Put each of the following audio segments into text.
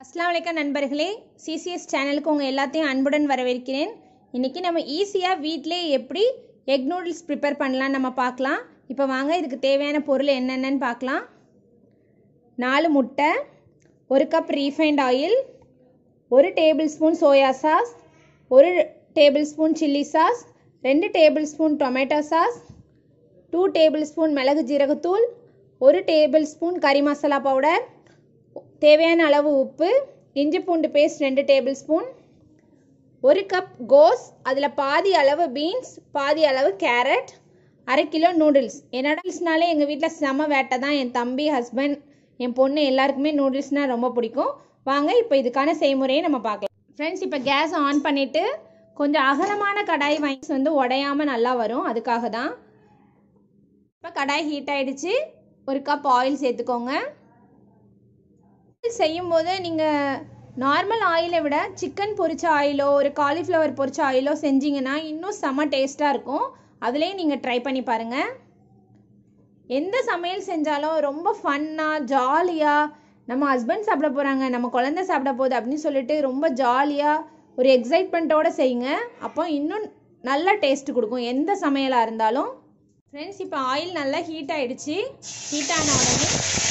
அஸ்லாம் வலைக்கம் நண்பர்களே சிசிஎஸ் சேனலுக்கு உங்கள் எல்லாத்தையும் அன்புடன் வரவேற்கிறேன் இன்றைக்கி நம்ம ஈஸியாக வீட்டிலே எப்படி எக் நூடுல்ஸ் ப்ரிப்பேர் பண்ணலாம் நம்ம பார்க்கலாம் இப்போ வாங்க இதுக்கு தேவையான பொருள் என்னென்னன்னு பார்க்கலாம் நாலு முட்டை ஒரு கப் ரீஃபைண்ட் ஆயில் ஒரு டேபிள் ஸ்பூன் சோயா சாஸ் ஒரு டேபிள் ஸ்பூன் சில்லி சாஸ் ரெண்டு tablespoon tomato sauce two tablespoon மிளகு ஜீரகத்தூள் ஒரு டேபிள் ஸ்பூன் கறி மசாலா பவுடர் தேவையான அளவு உப்பு இஞ்சி பூண்டு பேஸ்ட் ரெண்டு டேபிள் ஸ்பூன் ஒரு கப் கோஸ் அதில் பாதி அளவு பீன்ஸ் பாதி அளவு கேரட் அரை கிலோ நூடுல்ஸ் என்னோட நூடுல்ஸ்னாலே எங்கள் வீட்டில் செம வேட்டை தான் என் தம்பி ஹஸ்பண்ட் என் பொண்ணு எல்லாருக்குமே நூடுல்ஸ்னால் ரொம்ப பிடிக்கும் வாங்க இப்போ இதுக்கான செய்முறையை நம்ம பார்க்கலாம் ஃப்ரெண்ட்ஸ் இப்போ கேஸ் ஆன் பண்ணிவிட்டு கொஞ்சம் அகலமான கடாய் வாங்கி வந்து உடையாமல் நல்லா வரும் அதுக்காக தான் இப்போ கடாய் ஹீட் ஆகிடுச்சு ஒரு கப் ஆயில் சேர்த்துக்கோங்க செய்யும்போது நீங்கள் நார்மல் ஆயிலை விட சிக்கன் பொரிச்ச ஆயிலோ ஒரு காலிஃப்ளவர் பொரிச்ச ஆயிலோ செஞ்சீங்கன்னா இன்னும் செம்ம டேஸ்ட்டாக இருக்கும் அதுலேயும் நீங்கள் ட்ரை பண்ணி பாருங்கள் எந்த சமையல் செஞ்சாலும் ரொம்ப ஃபன்னாக ஜாலியாக நம்ம ஹஸ்பண்ட் சாப்பிட போகிறாங்க நம்ம குழந்தை சாப்பிட போகுது அப்படின்னு சொல்லிட்டு ரொம்ப ஜாலியாக ஒரு எக்ஸைட்மெண்ட்டோடு செய்யுங்க அப்போ இன்னும் நல்ல டேஸ்ட் கொடுக்கும் எந்த சமையலாக இருந்தாலும் ஃப்ரெண்ட்ஸ் இப்போ ஆயில் நல்லா ஹீட் ஆகிடுச்சு ஹீட் ஆன உடனே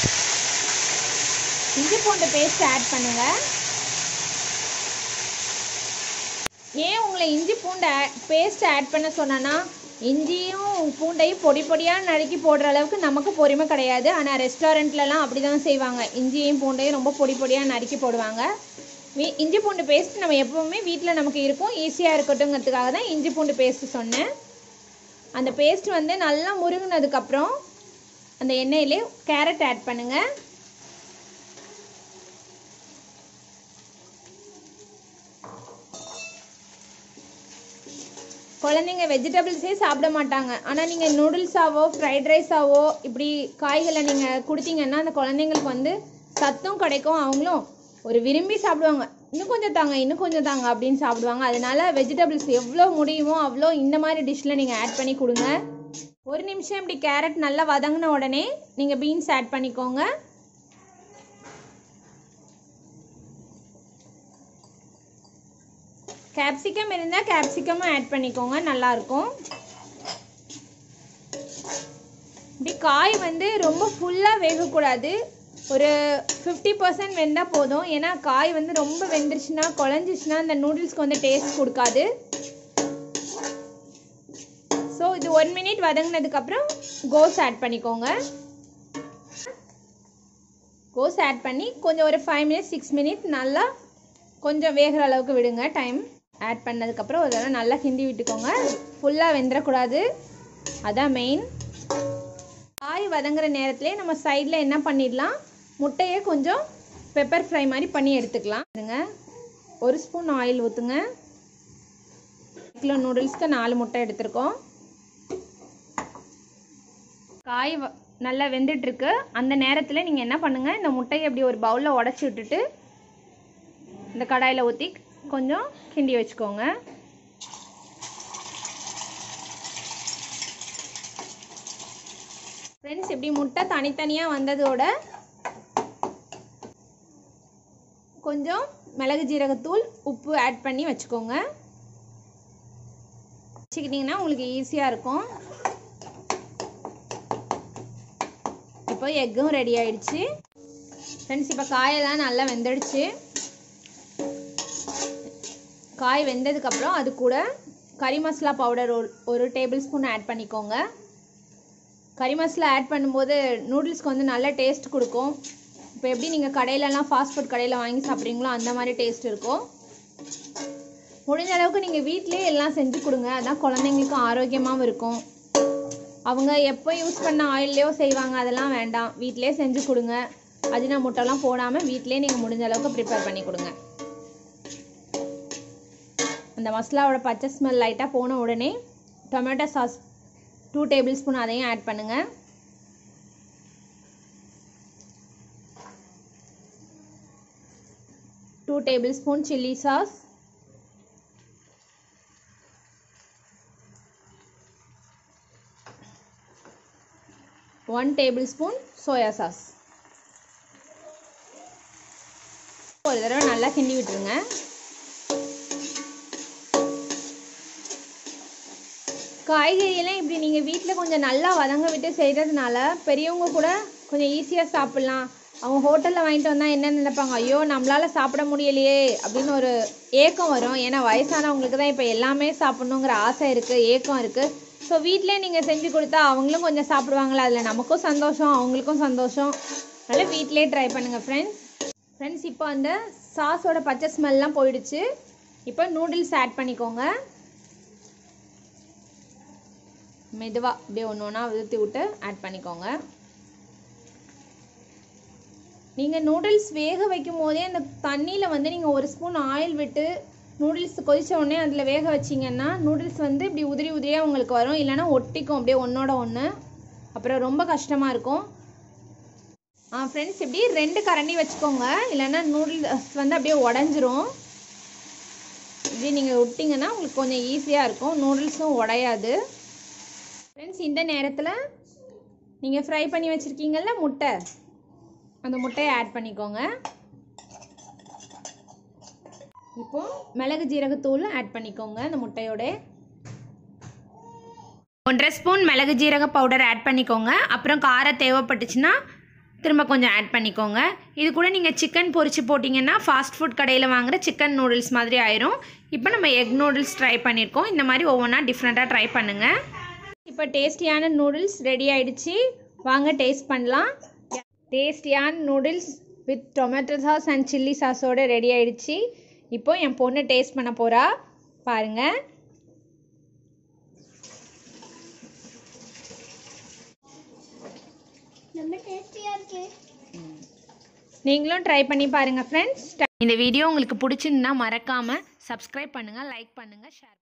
இஞ்சி பூண்டு பேஸ்ட் ஆட் பண்ணுங்க ஏன் உங்களை இஞ்சி பூண்டு பேஸ்ட் ஆட் பண்ண சொன்னேன்னா இஞ்சியும் பூண்டையும் பொடி பொடியாக நறுக்கி போடுற அளவுக்கு நமக்கு பொறுமை கிடையாது ஆனால் ரெஸ்டாரண்ட்லலாம் அப்படி தான் செய்வாங்க இஞ்சியும் பூண்டையும் ரொம்ப பொடி பொடியாக நறுக்கி போடுவாங்க வீ இஞ்சி பூண்டு பேஸ்ட் நம்ம எப்போவுமே வீட்டில் நமக்கு இருக்கும் ஈஸியாக இருக்கட்டுங்கிறதுக்காக தான் இஞ்சி பூண்டு பேஸ்ட்டு சொன்னேன் அந்த பேஸ்ட் வந்து நல்லா முருங்கினதுக்கப்புறம் அந்த எண்ணெயிலே கேரட் ஆட் பண்ணுங்கள் குழந்தைங்க வெஜிடபிள்ஸே சாப்பிட மாட்டாங்க ஆனால் நீங்கள் நூடுல்ஸாவோ ஃப்ரைட் ரைஸாவோ இப்படி காய்களை நீங்கள் கொடுத்தீங்கன்னா அந்த குழந்தைங்களுக்கு வந்து சத்தும் கிடைக்கும் அவங்களும் ஒரு விரும்பி சாப்பிடுவாங்க இன்னும் கொஞ்சம் தாங்க இன்னும் கொஞ்சம் தாங்க அப்படின்னு சாப்பிடுவாங்க அதனால வெஜிடபிள்ஸ் எவ்வளோ முடியுமோ அவ்வளோ இந்த மாதிரி டிஷ்ஷில் நீங்கள் ஆட் பண்ணி கொடுங்க ஒரு நிமிஷம் இப்படி கேரட் நல்லா வதங்கின உடனே நீங்கள் பீன்ஸ் ஆட் பண்ணிக்கோங்க கேப்சிகம் இருந்தால் கேப்சிகமும் ஆட் பண்ணிக்கோங்க நல்லாயிருக்கும் இப்படி காய் வந்து ரொம்ப ஃபுல்லாக வேகக்கூடாது ஒரு ஃபிஃப்டி பர்சன்ட் வெந்தால் போதும் ஏன்னா காய் வந்து ரொம்ப வெந்துருச்சுன்னா குழஞ்சிச்சுன்னா அந்த நூடுல்ஸ்க்கு வந்து டேஸ்ட் கொடுக்காது ஸோ இது ஒன் மினிட் வதங்கினதுக்கப்புறம் கோஸ் ஆட் பண்ணிக்கோங்க கோஸ் ஆட் பண்ணி கொஞ்சம் ஒரு ஃபைவ் மினிட்ஸ் சிக்ஸ் மினிட் நல்லா கொஞ்சம் வேகிற அளவுக்கு விடுங்க டைம் ஆட் பண்ணதுக்கப்புறம் ஒரு தடவை நல்லா கிண்டி விட்டுக்கோங்க ஃபுல்லாக வெந்துடக்கூடாது அதான் மெயின் காய் வதங்குற நேரத்துலேயே நம்ம சைடில் என்ன பண்ணிடலாம் முட்டையை கொஞ்சம் பெப்பர் ஃப்ரை மாதிரி பண்ணி எடுத்துக்கலாம் இதுங்க ஒரு ஸ்பூன் ஆயில் ஊற்றுங்க கிலோ நூடுல்ஸ்க்கு நாலு முட்டை எடுத்திருக்கோம் காய் நல்லா வெந்துட்டுருக்கு அந்த நேரத்தில் நீங்கள் என்ன பண்ணுங்கள் இந்த முட்டையை அப்படி ஒரு பவுலில் உடச்சி விட்டுட்டு இந்த கடாயில் ஊற்றி கொஞ்சம் கிண்டி வச்சுக்கோங்க ஃப்ரெண்ட்ஸ் இப்படி முட்டை தனித்தனியாக வந்ததோட கொஞ்சம் மிளகு ஜீரகத்தூள் உப்பு ஆட் பண்ணி வச்சுக்கோங்க வச்சுக்கிட்டிங்கன்னா உங்களுக்கு ஈஸியாக இருக்கும் இப்போ எக்கும் ரெடி ஆயிடுச்சு ஃப்ரெண்ட்ஸ் இப்போ காயெல்லாம் நல்லா வெந்துடுச்சு காய் வெந்ததுக்கப்புறம் அது கூட கறி மசாலா பவுடர் ஒரு டேபிள் ஸ்பூன் ஆட் பண்ணிக்கோங்க கறி மசாலா ஆட் பண்ணும்போது நூடுல்ஸ்க்கு வந்து நல்ல டேஸ்ட் கொடுக்கும் இப்போ எப்படி நீங்கள் கடையிலலாம் ஃபாஸ்ட் ஃபுட் கடையில் வாங்கி சாப்பிட்றீங்களோ அந்த மாதிரி டேஸ்ட் இருக்கும் முடிஞ்ச அளவுக்கு நீங்கள் வீட்டிலே எல்லாம் செஞ்சு கொடுங்க அதான் குழந்தைங்களுக்கும் ஆரோக்கியமாகவும் இருக்கும் அவங்க எப்போ யூஸ் பண்ண ஆயில்லையோ செய்வாங்க அதெல்லாம் வேண்டாம் வீட்டிலே செஞ்சு கொடுங்க அஜினா முட்டைலாம் போடாமல் வீட்டிலே நீங்கள் முடிஞ்ச அளவுக்கு ப்ரிப்பேர் பண்ணி கொடுங்க அந்த மசாலாவோட பச்சை ஸ்மெல் லைட்டாக போன உடனே tomato sauce two tablespoon அதையும் ஆட் பண்ணுங்கள் two tablespoon chilli sauce one tablespoon soya sauce ஒரு தடவை நல்லா கிண்டி விட்டுருங்க காய்கறியெல்லாம் இப்படி நீங்கள் வீட்டில் கொஞ்சம் நல்லா வதங்க விட்டு செய்கிறதுனால பெரியவங்க கூட கொஞ்சம் ஈஸியாக சாப்பிட்லாம் அவங்க ஹோட்டலில் வாங்கிட்டு வந்தால் என்ன நினைப்பாங்க ஐயோ நம்மளால் சாப்பிட முடியலையே அப்படின்னு ஒரு ஏக்கம் வரும் ஏன்னா வயசானவங்களுக்கு தான் இப்போ எல்லாமே சாப்பிட்ணுங்கிற ஆசை இருக்குது ஏக்கம் இருக்குது ஸோ வீட்டிலே நீங்கள் செஞ்சு கொடுத்தா அவங்களும் கொஞ்சம் சாப்பிடுவாங்களா அதில் நமக்கும் சந்தோஷம் அவங்களுக்கும் சந்தோஷம் அதனால் வீட்டிலே ட்ரை பண்ணுங்கள் ஃப்ரெண்ட்ஸ் ஃப்ரெண்ட்ஸ் இப்போ அந்த சாஸோட பச்சை ஸ்மெல்லாம் போயிடுச்சு இப்போ நூடுல்ஸ் ஆட் பண்ணிக்கோங்க மெதுவாக அப்படியே ஒன்று ஒன்றா ஊற்றி விட்டு ஆட் பண்ணிக்கோங்க நீங்கள் நூடுல்ஸ் வேக வைக்கும் போதே அந்த தண்ணியில் வந்து நீங்கள் ஒரு ஸ்பூன் ஆயில் விட்டு நூடுல்ஸ் கொதிச்ச உடனே அதில் வேக வச்சிங்கன்னா நூடுல்ஸ் வந்து இப்படி உதிரி உதிரியாக உங்களுக்கு வரும் இல்லைன்னா ஒட்டிக்கும் அப்படியே ஒன்றோட ஒன்று அப்புறம் ரொம்ப கஷ்டமாக இருக்கும் ஆ ஃப்ரெண்ட்ஸ் இப்படி ரெண்டு கரண்டி வச்சுக்கோங்க இல்லைன்னா நூடுல்ஸ் வந்து அப்படியே உடஞ்சிரும் இப்படி நீங்கள் விட்டிங்கன்னா உங்களுக்கு கொஞ்சம் ஈஸியாக இருக்கும் நூடுல்ஸும் உடையாது ஃப்ரெண்ட்ஸ் இந்த நேரத்தில் நீங்கள் ஃப்ரை பண்ணி வச்சுருக்கீங்கல்ல முட்டை அந்த முட்டையை ஆட் பண்ணிக்கோங்க இப்போ மிளகு ஜீரகத்தூள் ஆட் பண்ணிக்கோங்க அந்த முட்டையோட ஒன்றரை ஸ்பூன் மிளகு ஜீரக பவுடர் ஆட் பண்ணிக்கோங்க அப்புறம் காரம் தேவைப்பட்டுச்சுன்னா திரும்ப கொஞ்சம் ஆட் பண்ணிக்கோங்க இது கூட நீங்கள் சிக்கன் பொரிச்சு போட்டிங்கன்னா ஃபாஸ்ட் ஃபுட் கடையில் வாங்குற சிக்கன் நூடுல்ஸ் மாதிரி ஆயிரும் இப்போ நம்ம எக் நூடுல்ஸ் ட்ரை பண்ணியிருக்கோம் இந்த மாதிரி ஒவ்வொன்றா டிஃப்ரெண்ட்டாக ட்ரை பண்ணுங்கள் இப்போ டேஸ்டியான நூடுல்ஸ் ரெடி ஆயிடுச்சு வாங்க டேஸ்ட் பண்ணலாம் டேஸ்டியான noodles with tomato sauce and chilli சாஸோடு ரெடி ஆயிடுச்சு இப்போ என் பொண்ணு டேஸ்ட் பண்ண போகிறா பாருங்கள் ரொம்ப டேஸ்டியா இருக்கு நீங்களும் ட்ரை பண்ணி பாருங்கள் ஃப்ரெண்ட்ஸ் இந்த வீடியோ உங்களுக்கு பிடிச்சிருந்தா மறக்காமல் சப்ஸ்கிரைப் பண்ணுங்கள் லைக் பண்ணுங்கள் ஷேர்